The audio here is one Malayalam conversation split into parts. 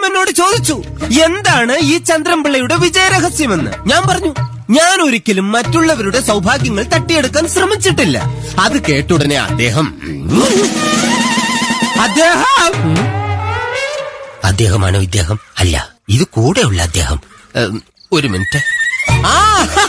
എന്നോട് ചോദിച്ചു എന്താണ് ഈ ചന്ദ്രൻപിള്ളയുടെ വിജയരഹസ്യമെന്ന് ഞാൻ പറഞ്ഞു ഞാൻ ഒരിക്കലും മറ്റുള്ളവരുടെ സൗഭാഗ്യങ്ങൾ തട്ടിയെടുക്കാൻ ശ്രമിച്ചിട്ടില്ല അത് കേട്ടുടനെ അദ്ദേഹം അദ്ദേഹം അദ്ദേഹമാണോ ഇദ്ദേഹം അല്ല ഇത് കൂടെയുള്ള അദ്ദേഹം ഉം, ഒരു മിനിറ്റ് ആ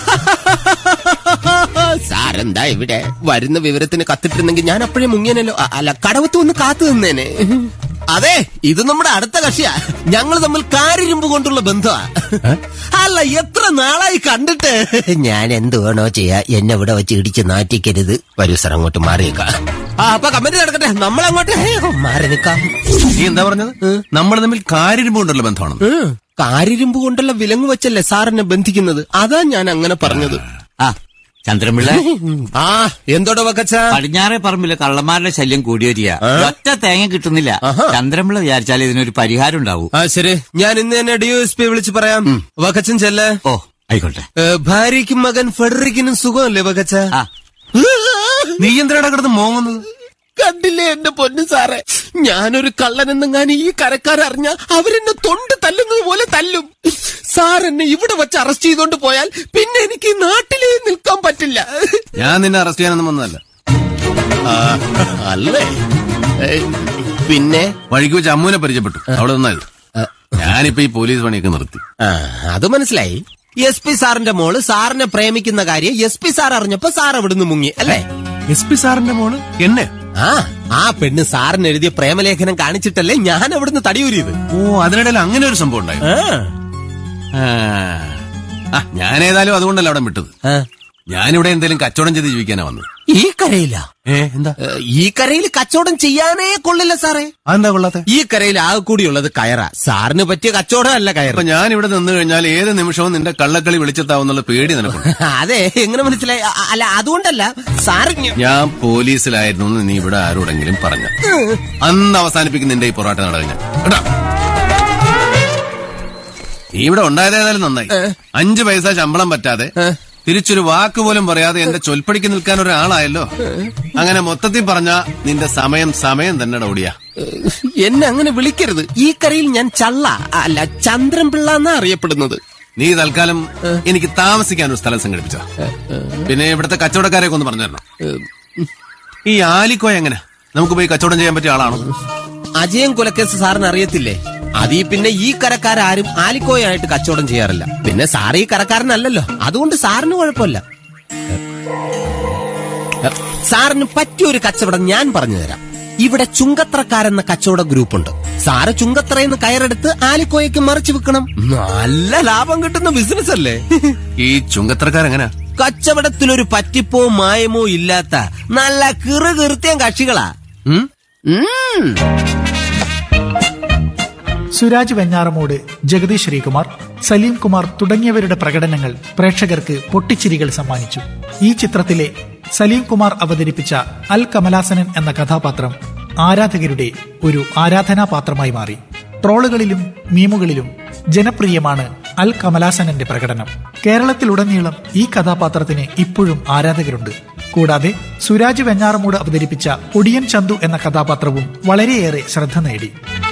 സാരെന്താ ഇവിടെ വരുന്ന വിവരത്തിന് കത്തിട്ടിരുന്നെങ്കിൽ ഞാൻ അപ്പോഴേ മുങ്ങിയനല്ലോ അ- അല്ല കടവത്ത് ഒന്ന് കാത്തു നിന്നേനെ അതെ ഇത് നമ്മുടെ അടുത്ത കക്ഷിയാ ഞങ്ങൾ തമ്മിൽ കാരിരുമ്പ് കൊണ്ടുള്ള ബന്ധമാ അല്ല എത്ര നാളായി കണ്ടിട്ട് ഞാൻ എന്ത് വേണോ ചെയ്യാ എന്നെ ഇവിടെ വെച്ച് ഇടിച്ച് നാറ്റിക്കരുത് വരൂ സാർ അങ്ങോട്ട് മാറിയേക്കാം ആ അപ്പൊ കമന്റ് നടക്കട്ടെ നമ്മളങ്ങോട്ട് മാറി നിക്കാം നീ എന്താ പറഞ്ഞത് നമ്മൾ തമ്മിൽ കാര്യരുമ്പ് കൊണ്ടുള്ള ബന്ധമാണ് ഉം. കാരിരുമ്പ് കൊണ്ടുള്ള വിലങ്ങ് വെച്ചല്ലേ സാറിനെ ബന്ധിക്കുന്നത് അതാ ഞാൻ അങ്ങനെ പറഞ്ഞത് ആ ചന്ദ്രപിള്ള ആ എന്തോടോ വക്കച്ച പടിഞ്ഞാറെ പറമ്പിലെ കള്ളന്മാരുടെ ശല്യം കൂടിയൊരിയ ഒറ്റ തേങ്ങ കിട്ടുന്നില്ല ചന്ദ്രപിള്ള വിചാരിച്ചാൽ ഇതിനൊരു പരിഹാരം ഉണ്ടാവൂ ആ ശരി ഞാൻ ഇന്ന് തന്നെ ഡി എസ് പി വിളിച്ച് പറയാം വക്കച്ചൻ ചെല്ലേ ഓ ആയിക്കോട്ടെ ഭാര്യയ്ക്കും മകൻ ഫെഡറിക്കിനും സുഖമല്ലേ വകച്ച ആ നീ എന്തിനാ കിടന്ന് മോങ്ങുന്നത് കണ്ടില്ലേ എന്റെ പൊന്നു സാറേ ഞാനൊരു കള്ളനെന്നെങ്ങാനും ഈ കരക്കാരറിഞ്ഞ അവരെന്നെ തൊണ്ട് തല്ലുന്നത് പോലെ തല്ലും സാർ എന്നെ ഇവിടെ വെച്ച് അറസ്റ്റ് ചെയ്തോണ്ട് പോയാൽ പിന്നെ എനിക്ക് ഈ നാട്ടിലേ നിൽക്കാൻ പറ്റില്ല ഞാൻ നിന്നെ അറസ്റ്റ് ചെയ്യാനൊന്നും വന്നതല്ല ആ, അല്ലേ ഏയ്, പിന്നെ വഴിക്ക് വെച്ച് അമ്മൂനെ പരിചയപ്പെട്ടു അവിടെ നിന്നായി ഞാനിപ്പോ ഈ പോലീസ് പണിയൊക്കെ നിർത്തി ആ, അത് മനസ്സിലായി എസ് പി സാറിന്റെ മോള് സാറിനെ പ്രേമിക്കുന്ന കാര്യം എസ് പി സാർ അറിഞ്ഞപ്പോ സാർ അവിടുന്ന് മുങ്ങി അല്ലേ എസ് പി സാറിന്റെ മോള് എന്നെ ആ ആ പെണ്ണ് സാറിന് എഴുതിയ പ്രേമലേഖനം കാണിച്ചിട്ടല്ലേ ഞാൻ അവിടുന്ന് തടിയൂരിയത് ഓ അതിനിടയിൽ അങ്ങനെ ഒരു സംഭവം ഉണ്ടായി ആ. ആ ഞാൻ ഏതായാലും അതുകൊണ്ടല്ല അവിടെ വിട്ടത് ആ. ഞാനിവിടെ എന്തെങ്കിലും കച്ചവടം ചെയ്ത് ജീവിക്കാനാ വന്നത് ഈ കരയില ഏ എന്താ ഈ കരയിൽ കച്ചവടം ചെയ്യാനേ കൊള്ളില്ല സാറേ അതെന്താ കൊള്ളാത്തെ ഈ കരയിൽ ആകെ കൂടിയുള്ളത് കയറ സാറിന് പറ്റിയ കച്ചവടം അല്ല കയറ അപ്പൊ ഞാൻ ഇവിടെ നിന്ന് കഴിഞ്ഞാൽ ഏത് നിമിഷവും നിന്റെ കള്ളക്കളി വിളിച്ചെത്താവുന്നുള്ള പേടി നിനക്കുണ്ട് അതെ എങ്ങനെ മനസ്സിലായി അ- അല്ല അതുകൊണ്ടല്ല സാറിന് ഞാൻ പോലീസിലായിരുന്നു എന്ന് നീ ഇവിടെ ആരോടെങ്കിലും പറഞ്ഞ അന്ന് അവസാനിപ്പിക്കുന്ന നിന്റെ ഈ പൊറാട്ട നടക്കുക ഞാൻ കേട്ടോ നീ ഇവിടെ ഉണ്ടായതേതായാലും നന്നായി അഞ്ചു പൈസ ശമ്പളം പറ്റാതെ തിരിച്ചൊരു വാക്ക് പോലും പറയാതെ എന്റെ ചൊൽപ്പടിക്ക് നിൽക്കാൻ ഒരാളായല്ലോ അങ്ങനെ മൊത്തത്തിൽ പറഞ്ഞ നിന്റെ സമയം സമയം തന്നെ ഓടിയാ എന്നെ അങ്ങനെ വിളിക്കരുത് ഈ കരയിൽ ഞാൻ ചള്ള അല്ല ചന്ദ്രൻപിള്ള എന്നാ അറിയപ്പെടുന്നത് നീ തൽക്കാലം എനിക്ക് താമസിക്കാൻ ഒരു സ്ഥലം സംഘടിപ്പിച്ച പിന്നെ ഇവിടുത്തെ കച്ചവടക്കാരെയൊക്കെ ഒന്ന് പറഞ്ഞു തരണം ഈ ആലിക്കോയ എങ്ങനെ നമുക്ക് പോയി കച്ചവടം ചെയ്യാൻ പറ്റിയ ആളാണോ അജയൻ കൊലക്കേസ് സാറിന് അറിയത്തില്ലേ അതീ പിന്നെ ഈ കരക്കാരും ആലിക്കോയായിട്ട് കച്ചവടം ചെയ്യാറില്ല പിന്നെ സാർ ഈ കരക്കാരനല്ലല്ലോ അതുകൊണ്ട് സാറിന് കുഴപ്പമില്ല സാറിന് പറ്റിയൊരു കച്ചവടം ഞാൻ പറഞ്ഞു തരാം ഇവിടെ ചുങ്കത്രക്കാരെന്ന കച്ചവട ഗ്രൂപ്പുണ്ട് സാറ് ചുങ്കത്രയെന്ന് കയറെടുത്ത് ആലിക്കോയക്ക് മറിച്ചു വെക്കണം നല്ല ലാഭം കിട്ടുന്ന ബിസിനസ് അല്ലേ ഈ ചുങ്കത്രക്കാരെങ്ങനാ കച്ചവടത്തിലൊരു പറ്റിപ്പോ മായമോ ഇല്ലാത്ത നല്ല കിറു കീർത്തിയം കക്ഷികളാ ഉം? ഉം സുരാജ് വെഞ്ഞാറമൂട് ജഗദീഷ് ശ്രീകുമാർ സലീം കുമാർ തുടങ്ങിയവരുടെ പ്രകടനങ്ങൾ പ്രേക്ഷകർക്ക് പൊട്ടിച്ചിരികൾ സമ്മാനിച്ചു ഈ ചിത്രത്തിലെ സലീം കുമാർ അവതരിപ്പിച്ച അൽ കമലാസനൻ എന്ന കഥാപാത്രം ആരാധകരുടെ ഒരു ആരാധനാപാത്രമായി മാറി ട്രോളുകളിലും മീമുകളിലും ജനപ്രിയമാണ് അൽ കമലാസനന്റെ പ്രകടനം കേരളത്തിലുടനീളം ഈ കഥാപാത്രത്തിന് ഇപ്പോഴും ആരാധകരുണ്ട് കൂടാതെ സുരാജ് വെഞ്ഞാറമൂട് അവതരിപ്പിച്ച ഒടിയൻ ചന്തു എന്ന കഥാപാത്രവും വളരെയേറെ ശ്രദ്ധ നേടി